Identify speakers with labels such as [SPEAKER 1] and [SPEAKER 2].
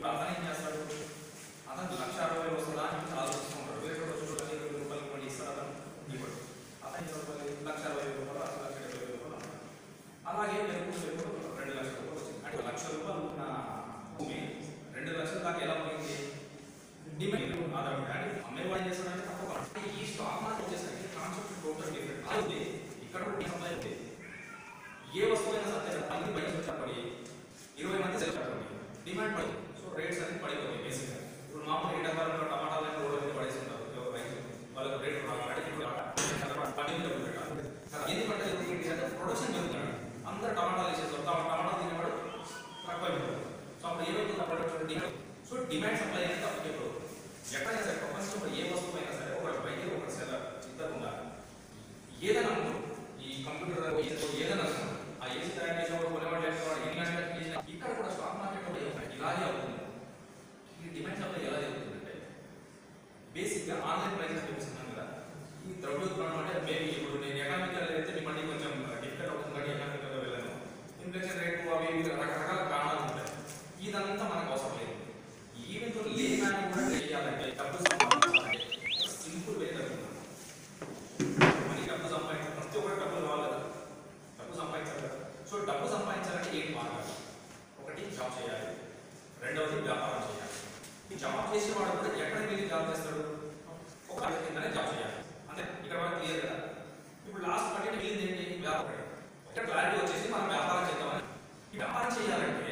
[SPEAKER 1] ఇప్పుడు అతను ఏం చేస్తాడు అతను లక్ష అరవై వేలు వస్తుందా అని చెప్పి ఆలోచిస్తూ ఉంటాడు వేరే రోజు ఇరవై వేల రూపాయలు కొన్ని ఇస్తాడు అతను ఇవ్వడు అతను ఇరవై రూపాయలు లక్ష అరవై వేల రూపాయలు అసలు లక్ష డెబ్బై వేల రూపాయలు అన్నాడు. అలాగే పెరుగు పెరుగు రెండు లక్షల రూపాయలు వచ్చింది అంటే ఒక లక్ష రూపాయలు ఉన్న భూమి రెండు లక్షల దాకా ఎలా పోయింది డిమాండ్ ఆధారపడి అంటే అమ్మేవాడు ఏం చేస్తాడంటే తక్కువ అంటే ఈ స్టాక్ మార్కెట్ వచ్చేసరికి కాన్సెప్ట్ టోటల్ డిఫరెంట్ అది ఇక్కడ కూడా సప్లై ఉంది ఏ వస్తువైనా సరే అన్ని బయట వచ్చేటప్పటి ఇరవై మంది సెల్ పెట్టండి డిమాండ్ పడింది సో రేట్స్ అన్ని పడిపోతాయి బేసిక్గా ఇప్పుడు మామూలు ఎండాకాలంలో టమాటాలు అన్ని రోడ్డు మీద పడేసి ఉంటారు ఎవరు రైతు వాళ్ళకి రేట్ పది మీద పెట్టాలి ఎందుకంటే ఏంటి అంటే ప్రొడక్షన్ పెరుగుతున్నాడు అందరు టమాటాలు వేసేస్తారు టమా- టమాటాలు తినేవాడు తక్కువ అయిపోతాడు సో అప్పుడు ఏమైపోతుంది production demand so demand supply అనేది తక్కువ ఇప్పుడు ఎక్కడైనా సరే ప్రపంచంలో ఏ వస్తువు అయినా సరే ఒక బయట ఒక సెలర్ ఇద్దరు ఉండాలి ఏదైనా అనుకో ఈ కంప్యూటర్ ఏదైనా అనుకో ఆ ఏసీ తయారు చేసేవాడు కొనేవాడు చేసేవాడు ఎన్ని గంటలకు చేసినా ఇక్కడ కూడా స్టాక్ మార్కెట్ కూడా ఇలాగే అవుతుంది ఈ డిమాండ్ సప్లై ఎలా జరుగుతుందంటే బేసిక్గా ఆన్లైన్ ప్రైసెస్ చూపిస్తున్నాను కదా ఈ ద్రవ్యోత్పన్నం అంటే మేబీ ఇప్పుడు నేను ఎకనామికల్ అయితే మీ మళ్ళీ కొంచెం డిఫికల్ట్ అవుతుంది కానీ ఎకనామికల్ వెళ్ళాను ఇన్ఫ్లేషన్ రేటు అవి ఇవి రకరకాల కారణాలు ఉంటాయి ఇదంతా మనకు అవసరం లేదు ఈవెన్ లేదని కూడా చేయాలంటే డబ్బు సంపాదించాలంటే సింపుల్ వే జరుగుతుంది మనకి డబ్బు సంపాదించాలి ప్రతి ఒక్కటి డబ్బులు కావాలి కదా డబ్బు సంపాదించాలి కదా సో డబ్బు సంపాదించాలంటే ఏంటి మార్గాలు ఒకటి జాబ్ చేయాలి రెండవది వ్యాపారం చేయాలి ఈ జాబ్ చేసేవాడు కూడా ఎక్కడికి వెళ్ళి జాబ్ చేస్తాడు ఒక ఆడ కిందనే జాబ్ చేయాలి అంటే ఇక్కడ వరకు క్లియర్ కదా ఇప్పుడు లాస్ట్ పట్టి మిగిలింది ఏంటి వ్యాపారం ఇక్కడ క్లారిటీ వచ్చేసి మనం వ్యాపారం చేద్దామని ఈ వ్యాపారం చేయాలంటే